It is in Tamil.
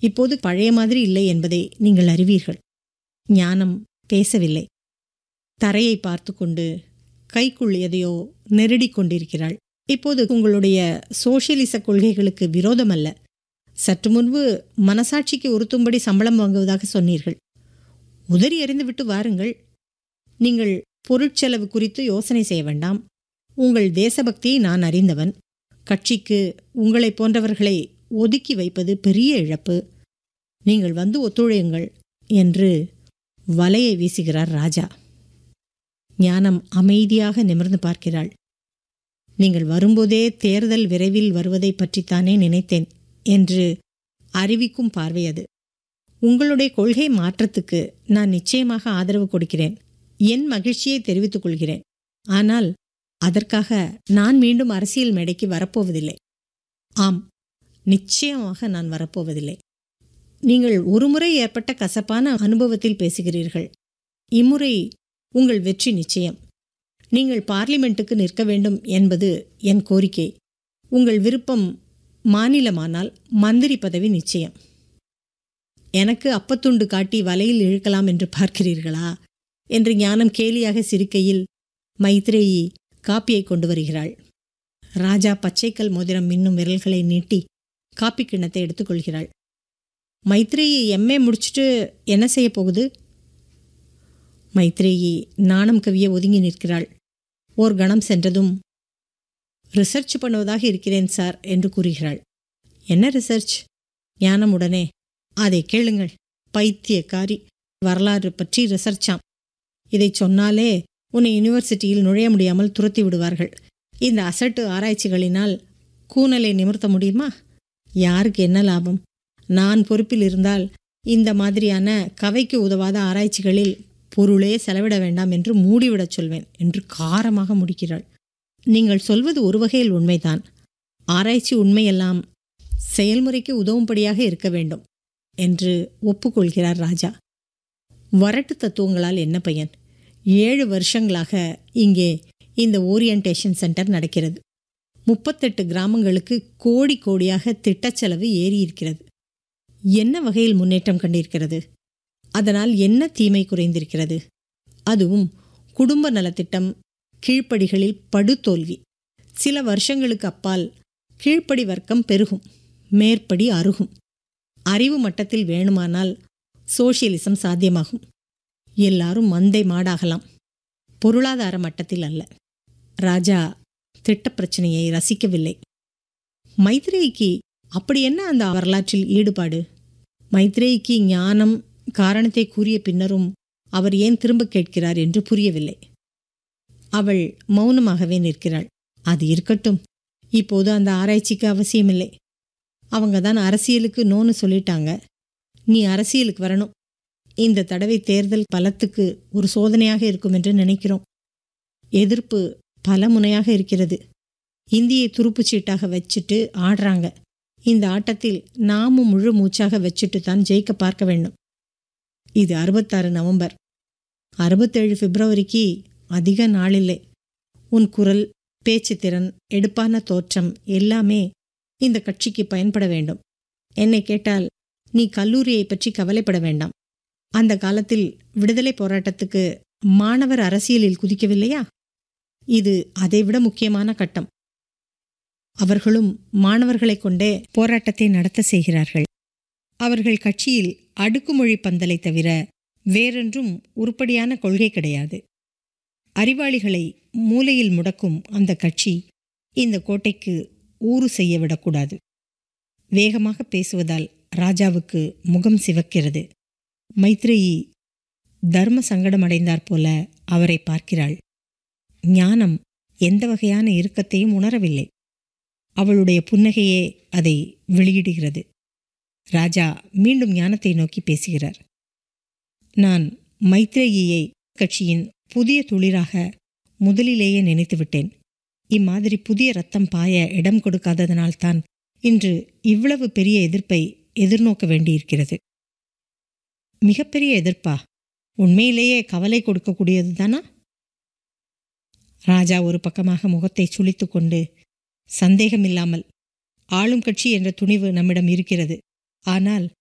இப்போது பழைய மாதிரி இல்லை என்பதை நீங்கள் அறிவீர்கள் ஞானம் பேசவில்லை தரையை பார்த்து கொண்டு கைக்குள் எதையோ நெருடிக் கொண்டிருக்கிறாள் இப்போது உங்களுடைய சோசியலிச கொள்கைகளுக்கு விரோதமல்ல சற்று முன்பு மனசாட்சிக்கு உறுத்தும்படி சம்பளம் வாங்குவதாக சொன்னீர்கள் உதறி எறிந்துவிட்டு வாருங்கள் நீங்கள் பொருட்செலவு குறித்து யோசனை செய்ய வேண்டாம் உங்கள் தேசபக்தியை நான் அறிந்தவன் கட்சிக்கு உங்களைப் போன்றவர்களை ஒதுக்கி வைப்பது பெரிய இழப்பு நீங்கள் வந்து ஒத்துழையுங்கள் என்று வலையை வீசுகிறார் ராஜா ஞானம் அமைதியாக நிமிர்ந்து பார்க்கிறாள் நீங்கள் வரும்போதே தேர்தல் விரைவில் வருவதை பற்றித்தானே நினைத்தேன் என்று அறிவிக்கும் பார்வை அது உங்களுடைய கொள்கை மாற்றத்துக்கு நான் நிச்சயமாக ஆதரவு கொடுக்கிறேன் என் மகிழ்ச்சியை தெரிவித்துக் கொள்கிறேன் ஆனால் அதற்காக நான் மீண்டும் அரசியல் மேடைக்கு வரப்போவதில்லை ஆம் நிச்சயமாக நான் வரப்போவதில்லை நீங்கள் ஒருமுறை ஏற்பட்ட கசப்பான அனுபவத்தில் பேசுகிறீர்கள் இம்முறை உங்கள் வெற்றி நிச்சயம் நீங்கள் பார்லிமெண்ட்டுக்கு நிற்க வேண்டும் என்பது என் கோரிக்கை உங்கள் விருப்பம் மாநிலமானால் மந்திரி பதவி நிச்சயம் எனக்கு அப்பத்துண்டு காட்டி வலையில் இழுக்கலாம் என்று பார்க்கிறீர்களா என்று ஞானம் கேலியாக சிரிக்கையில் மைத்ரேயி காப்பியை கொண்டு வருகிறாள் ராஜா பச்சைக்கல் மோதிரம் மின்னும் விரல்களை நீட்டி காப்பி கிண்ணத்தை எடுத்துக்கொள்கிறாள் மைத்ரேயி எம்ஏ முடிச்சுட்டு என்ன செய்ய போகுது மைத்ரேயி நாணம் கவிய ஒதுங்கி நிற்கிறாள் ஓர் கணம் சென்றதும் ரிசர்ச் பண்ணுவதாக இருக்கிறேன் சார் என்று கூறுகிறாள் என்ன ரிசர்ச் ஞானம் உடனே அதை கேளுங்கள் பைத்தியக்காரி வரலாறு பற்றி ரிசர்ச்சாம் இதை சொன்னாலே உன்னை யூனிவர்சிட்டியில் நுழைய முடியாமல் துரத்தி விடுவார்கள் இந்த அசட்டு ஆராய்ச்சிகளினால் கூனலை நிமிர்த்த முடியுமா யாருக்கு என்ன லாபம் நான் பொறுப்பில் இருந்தால் இந்த மாதிரியான கவைக்கு உதவாத ஆராய்ச்சிகளில் பொருளே செலவிட வேண்டாம் என்று மூடிவிடச் சொல்வேன் என்று காரமாக முடிக்கிறாள் நீங்கள் சொல்வது ஒரு வகையில் உண்மைதான் ஆராய்ச்சி உண்மையெல்லாம் செயல்முறைக்கு உதவும்படியாக இருக்க வேண்டும் என்று ஒப்புக்கொள்கிறார் ராஜா வரட்டு தத்துவங்களால் என்ன பயன் ஏழு வருஷங்களாக இங்கே இந்த ஓரியன்டேஷன் சென்டர் நடக்கிறது முப்பத்தெட்டு கிராமங்களுக்கு கோடி கோடியாக திட்டச் செலவு ஏறியிருக்கிறது என்ன வகையில் முன்னேற்றம் கண்டிருக்கிறது அதனால் என்ன தீமை குறைந்திருக்கிறது அதுவும் குடும்ப நலத்திட்டம் கீழ்ப்படிகளில் படுதோல்வி சில வருஷங்களுக்கு அப்பால் கீழ்ப்படி வர்க்கம் பெருகும் மேற்படி அருகும் அறிவு மட்டத்தில் வேணுமானால் சோசியலிசம் சாத்தியமாகும் எல்லாரும் மந்தை மாடாகலாம் பொருளாதார மட்டத்தில் அல்ல ராஜா திட்டப் பிரச்சனையை ரசிக்கவில்லை மைத்ரேயிக்கு அப்படி என்ன அந்த வரலாற்றில் ஈடுபாடு மைத்ரேயிக்கு ஞானம் காரணத்தை கூறிய பின்னரும் அவர் ஏன் திரும்ப கேட்கிறார் என்று புரியவில்லை அவள் மௌனமாகவே நிற்கிறாள் அது இருக்கட்டும் இப்போது அந்த ஆராய்ச்சிக்கு அவசியமில்லை அவங்க தான் அரசியலுக்கு நோன்னு சொல்லிட்டாங்க நீ அரசியலுக்கு வரணும் இந்த தடவை தேர்தல் பலத்துக்கு ஒரு சோதனையாக இருக்கும் என்று நினைக்கிறோம் எதிர்ப்பு பல முனையாக இருக்கிறது இந்தியை துருப்புச் சீட்டாக வச்சுட்டு ஆடுறாங்க இந்த ஆட்டத்தில் நாமும் முழு மூச்சாக வச்சுட்டு தான் ஜெயிக்க பார்க்க வேண்டும் இது அறுபத்தாறு நவம்பர் அறுபத்தேழு பிப்ரவரிக்கு அதிக நாளில்லை உன் குரல் பேச்சு திறன் எடுப்பான தோற்றம் எல்லாமே இந்த கட்சிக்கு பயன்பட வேண்டும் என்னை கேட்டால் நீ கல்லூரியை பற்றி கவலைப்பட வேண்டாம் அந்த காலத்தில் விடுதலை போராட்டத்துக்கு மாணவர் அரசியலில் குதிக்கவில்லையா இது அதைவிட முக்கியமான கட்டம் அவர்களும் மாணவர்களைக் கொண்டே போராட்டத்தை நடத்த செய்கிறார்கள் அவர்கள் கட்சியில் அடுக்குமொழி பந்தலை தவிர வேறொன்றும் உருப்படியான கொள்கை கிடையாது அறிவாளிகளை மூலையில் முடக்கும் அந்த கட்சி இந்த கோட்டைக்கு ஊறு செய்ய விடக்கூடாது வேகமாக பேசுவதால் ராஜாவுக்கு முகம் சிவக்கிறது மைத்ரேயி தர்ம சங்கடமடைந்தாற் போல அவரை பார்க்கிறாள் ஞானம் எந்த வகையான இறுக்கத்தையும் உணரவில்லை அவளுடைய புன்னகையே அதை வெளியிடுகிறது ராஜா மீண்டும் ஞானத்தை நோக்கி பேசுகிறார் நான் மைத்ரேயியை கட்சியின் புதிய துளிராக முதலிலேயே நினைத்துவிட்டேன் இம்மாதிரி புதிய ரத்தம் பாய இடம் கொடுக்காததனால்தான் இன்று இவ்வளவு பெரிய எதிர்ப்பை எதிர்நோக்க வேண்டியிருக்கிறது மிகப்பெரிய எதிர்ப்பா உண்மையிலேயே கவலை கொடுக்கக்கூடியது தானா ராஜா ஒரு பக்கமாக முகத்தை சுளித்து கொண்டு சந்தேகமில்லாமல் ஆளும் கட்சி என்ற துணிவு நம்மிடம் இருக்கிறது ஆனால்